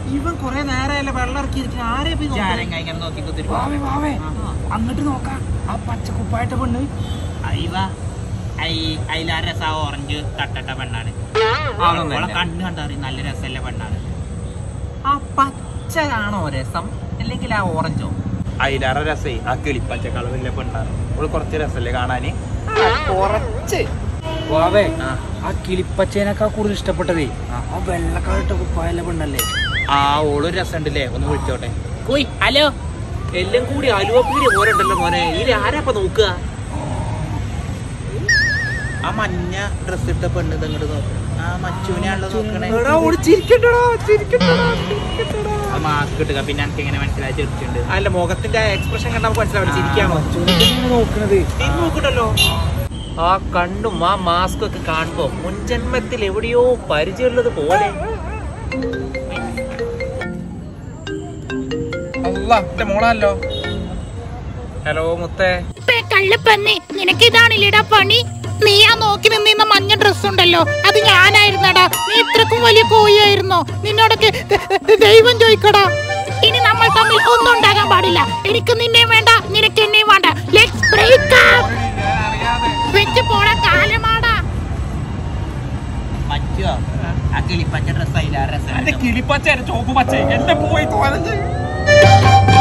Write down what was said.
ഇവൻ കൊറേ നേരമല്ലേ വെള്ളം ഇറക്കിയിരിക്കും ആരെ പോയി ചാരം കഴിക്കാൻ നോക്കി കുത്തിരി വാവേ വാവേ അങ്ങോട്ട് നോക്കാം ആ പച്ചക്കുപ്പായിട്ട പെണ്ണ് അയ്യവ അതിലാ രസ ഓറഞ്ച് തട്ടട്ട പെണ്ണാണ് ആണെന്നല്ലേ? ഓളെ കണ്ണ് കണ്ടറിയും നല്ല രസമല്ല പെണ്ണാണ് ആ പച്ചയാണോ രസം അല്ലെങ്കിൽ ആ ഓറഞ്ചോ അതിലേറെ രസേ ആ കിളിപ്പച്ച കളറിലെ പെണ്ണാണ് ഓള് കുറച്ച് രസമല്ലേ കാണാന് കുറച്ച് വാവേ ആ. ആ കിളിപ്പച്ചേനേക്കാൾ കൂടുതൽ ഇഷ്ടപ്പെട്ടതേ ആ വെള്ളക്കാളിട്ട കുപ്പായല്ല പെണ്ണല്ലേ ആ ഓള് രസമുണ്ടല്ലേ ഒന്ന് വിളിച്ചോട്ടെ പോയി ഹലോ എല്ലാം കൂടി അലുവപ്പീരി പോരണ്ടല്ലോ മോനെ ഇതിൽ ആരാപ്പ നോക്കുക ആ മഞ്ഞ ഡ്രസ് ഇട്ട പെണ്ണ് ഇത് ഇങ്ങോട്ട് നോക്കണം ആ മച്ചുവിനെയാണല്ലോ നോക്കണേ ആ മാസ്ക് ഇട്ടുക പിന്നെ എനിക്ക് എങ്ങനെ മനസ്സിലായി ചെറിച്ചുണ്ട് അല്ല മുഖത്തിന്റെ എക്സ്പ്രഷൻ കണ്ടാ നമുക്ക് മനസ്സിലാവും ചിരിക്കാമോ നോക്കണത് നോക്കണ്ടല്ലോ ആ കണ്ണും ആ മാസ്കും ഒക്കെ കാണുമ്പോ മുൻജന്മത്തിൽ എവിടെയോ പരിചയമുള്ളത് പോലെ അല്ല എന്റെ മോളല്ലോ ഹലോ മുത്തേ പേ, കള്ളപ്പന്നി നിനക്ക് ഇതാണില്ലേടാ പണി നീ ആ നോക്കി നിന്നിരുന്ന മഞ്ഞ ഡ്രസ് ഉണ്ടല്ലോ അത് ഞാനായിരുന്നടാ നീ ഇത്രക്കും വലിയ കോഴിയായിരുന്നോ നിന്നോടൊക്കെ ദ- ദ- ദൈവം ചോദിക്കടാ ഇനി നമ്മൾ തമ്മിൽ ഒന്നും ഉണ്ടാകാൻ പാടില്ല എനിക്ക് നിന്നെ വേണ്ട നിനക്ക് എന്നെയും വേണ്ട ലെറ്റ്സ് ബ്രേക്ക് അപ്പ് വെച്ച് പോടാ കാലമാടാ മച്ചുവോ ആ കിളിപ്പച്ച ഡ്രസ് അതിലേറെ രസം കിളിപ്പച്ച ചോപ്പ് പച്ച എന്റെ പോയി തോന്നുന്നത്